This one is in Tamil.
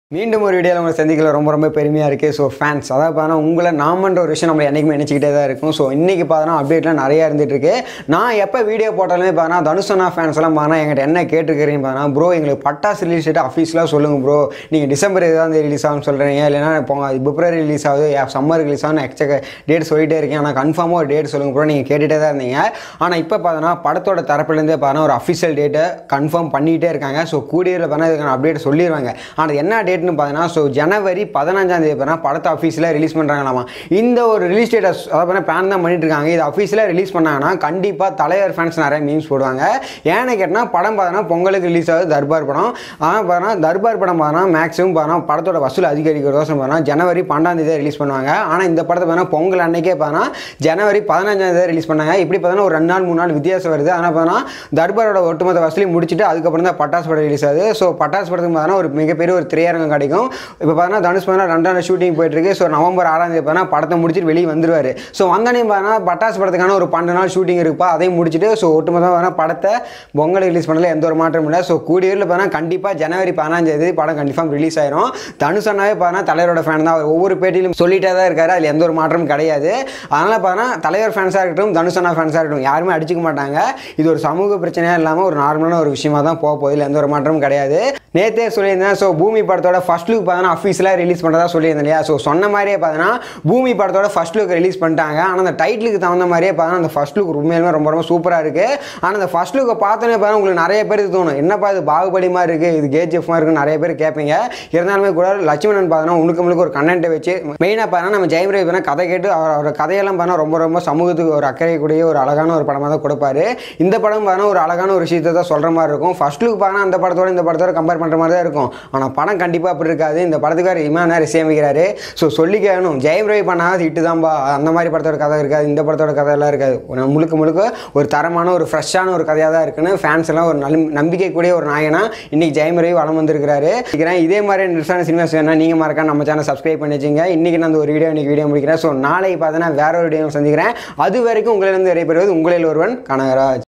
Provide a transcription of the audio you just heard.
மீண்டும் ஒரு வீடியோவில் உங்களை சந்திக்கல ரொம்ப ரொம்ப பெருமையாக இருக்குது ஸோ ஃபேன்ஸ் அதாவது பார்த்தா உங்களை நாமன்ற ஒரு விஷயம் நம்ம என்றைக்குமே நினச்சிக்கிட்டே தான் இருக்கும் ஸோ இன்றைக்கி பார்த்தோன்னா அப்டேட்லாம் நிறையா இருந்துட்டு இருக்கு நான் எப்போ வீடியோ போட்டாலுமே பார்த்தா தனுஷனா ஃபேன்ஸ் எல்லாம் பார்த்தா என்கிட்ட என்ன கேட்டுருக்கிறீங்க பார்த்தா ப்ரோ எங்களுக்கு பட்டாசு ரிலீஸ் டேட் அஃபீஸ்லாம் சொல்லுங்கள் ப்ரோ நீங்கள் டிசம்பர் ஏதாவது ரிலீஸ் ஆகும்னு சொல்கிறீங்க இல்லைன்னா இப்போ பிப்ரவரி ரிலீஸ் ஆகுது சம்மர் ரிலீஸ் ஆகும் எக்ஸ்ட்ரா டேட் சொல்லிட்டே இருக்கேன் ஆனால் கன்ஃபார்மாக ஒரு டேட் சொல்லுங்கள் ப்ரோ நீங்கள் கேட்டுகிட்டே தான் இருந்தீங்க ஆனால் இப்போ பார்த்தோன்னா படத்தோட தரப்புலேருந்தே பார்த்தா ஒரு அஃபிஷியல் டேட்டை கன்ஃபார்ம் பண்ணிகிட்டே இருக்காங்க ஸோ கூடியில் பார்த்தா இதுக்கான அப்டேட் சொல்லிடுவாங்க ஆனால் என்ன டேட்னு பார்த்தீங்கன்னா ஸோ ஜனவரி பதினஞ்சாம் தேதி பார்த்தா படத்தை அஃபீஸில் ரிலீஸ் பண்ணுறாங்களாமா இந்த ஒரு ரிலீஸ் டேட்டை அதாவது பிளான் தான் பண்ணிட்டு இருக்காங்க இது அஃபீஸில் ரிலீஸ் பண்ணாங்கன்னா கண்டிப்பாக தலைவர் ஃபேன்ஸ் நிறைய மீம்ஸ் போடுவாங்க ஏன்னு கேட்டால் படம் பார்த்தோன்னா பொங்கலுக்கு ரிலீஸ் ஆகுது தர்பார் படம் ஆனால் பார்த்தா தர்பார் படம் பார்த்தா மேக்ஸிமம் பார்த்தா படத்தோட வசூல் அதிகரிக்கிறதோசம் பார்த்தா ஜனவரி பன்னெண்டாம் தேதி ரிலீஸ் பண்ணுவாங்க ஆனால் இந்த படத்தை பார்த்தா பொங்கல் அன்னைக்கே பார்த்தா ஜனவரி பதினஞ்சாம் தேதி ரிலீஸ் பண்ணாங்க இப்படி பார்த்தா ஒரு ரெண்டு நாள் மூணு நாள் வித்தியாசம் வருது ஆனால் பார்த்தா தர்பாரோட ஒட்டுமொத்த வசூலையும் முடிச்சுட்டு அதுக்கப்புறம் தான் பட்டாசு படம் ரிலீஸ் ஆகுது ஸோ பட்டாசு படத்துக்கு பார்த்தா ஒரு மிகப்பெரிய ஒரு திரையரங்கம் கிடைக்கும் இப்போ பார்த்தா தனுஷ் பார்த்தா ரெண்டாவது ஷூட்டிங் போயிட்டு இருக்கு ஸோ நவம்பர் ஆறாம் தேதி பார்த்தா படத்தை முடிச்சுட்டு வெளியே வந்துருவாரு ஸோ வந்தோடனே பார்த்தா பட்டாசு படத்துக்கான ஒரு பன்னெண்டு நாள் ஷூட்டிங் இருக்குப்பா அதையும் முடிச்சுட்டு ஸோ ஒட்டுமொத்தமாக பார்த்தா படத்தை பொங்கல் ரிலீஸ் பண்ணல எந்த ஒரு மாற்றமும் இல்லை ஸோ கூடியூரில் பார்த்தா கண்டிப்பாக ஜனவரி பதினஞ்சாம் தேதி படம் கன்ஃபார்ம் ரிலீஸ் ஆயிரும் தனுஷ் அண்ணாவே பார்த்தா தலைவரோட ஃபேன் தான் அவர் ஒவ்வொரு பேட்டியிலும் சொல்லிட்டே தான் இருக்காரு அதில் எந்த ஒரு மாற்றமும் கிடையாது அதனால் பார்த்தா தலைவர் ஃபேன்ஸாக இருக்கட்டும் தனுஷ் அண்ணா ஃபேன்ஸாக இருக்கட்டும் யாருமே அடிச்சுக்க மாட்டாங்க இது ஒரு சமூக பிரச்சனையாக இல்லாமல் ஒரு நார்மலான ஒரு விஷயமா தான் போக போகுது இதில் எந்த ஒரு மாற்றமும் கிடையாது நேத்தே சொல்லியிருந்தேன் ஸோ பூமி படத்தோட ஃபர்ஸ்ட் லுக் பார்த்தா அஃபீஸில் ரிலீஸ் பண்ணுறதா சொல்லியிருந்தேன் இல்லையா ஸோ சொன்ன மாதிரியே பார்த்தீங்கன்னா பூமி படத்தோட ஃபர்ஸ்ட் லுக் ரிலீஸ் பண்ணிட்டாங்க ஆனால் அந்த டைட்டிலுக்கு தகுந்த மாதிரியே பார்த்தா அந்த ஃபர்ஸ்ட் லுக் உண்மையிலுமே ரொம்ப ரொம்ப சூப்பராக இருக்குது ஆனால் அந்த ஃபர்ஸ்ட் லுக்கை பார்த்தோன்னே பார்த்தா உங்களுக்கு நிறைய பேருக்கு தோணும் என்னப்பா இது பாகுபலி மாதிரி இருக்குது இது கேஜிஎஃப் மாதிரி இருக்குன்னு நிறைய பேர் கேட்பீங்க இருந்தாலுமே கூட லட்சுமணன் பார்த்தோன்னா உனக்கு முழுக்க ஒரு கண்டென்ட்டை வச்சு மெயினாக பார்த்தா நம்ம ஜெயம் ரவி பார்த்தா கதை கேட்டு அவர் அவர் கதையெல்லாம் பார்த்தா ரொம்ப ரொம்ப சமூகத்துக்கு ஒரு அக்கறை கூடிய ஒரு அழகான ஒரு படமாக தான் கொடுப்பாரு இந்த படம் பார்த்தா ஒரு அழகான ஒரு விஷயத்தை தான் சொல்கிற மாதிரி இருக்கும் ஃபர்ஸ்ட் லுக் பார்த்தா அந்த படத்தோட இந்த படத்தோட கம்பேர் பண்ணுற மாதிரி தான் இருக்கும் ஆனால் படம் கண்டிப்பாக அப்படி இருக்காது இந்த படத்துக்கார இமான் தான் இசையமைக்கிறாரு ஸோ சொல்லி கேட்கணும் ஜெயம் ரவி பண்ணாத ஹிட்டு தான்பா அந்த மாதிரி படத்தோட கதை இருக்காது இந்த படத்தோட கதையெல்லாம் இருக்காது ஒரு முழுக்க முழுக்க ஒரு தரமான ஒரு ஃப்ரெஷ்ஷான ஒரு கதையாக தான் இருக்குன்னு ஃபேன்ஸ் எல்லாம் ஒரு நல் நம்பிக்கைக்கூடிய ஒரு நாயனா இன்னைக்கு ஜெயம் ரவி வளம் வந்திருக்கிறாரு இருக்கிறேன் இதே மாதிரி நிறுத்தான சினிமாஸ் வேணா நீங்கள் மறக்காம நம்ம சேனல் சப்ஸ்கிரைப் பண்ணி வச்சுங்க இன்னைக்கு நான் அந்த ஒரு வீடியோ இன்னைக்கு வீடியோ முடிக்கிறேன் ஸோ நாளைக்கு பார்த்தீங்கன்னா வேற ஒரு வீடியோ சந்திக்கிறேன் அது வரைக்கும் உங்களிலிருந்து விடைபெறுவது உங்களில் ஒருவன் கனகராஜ்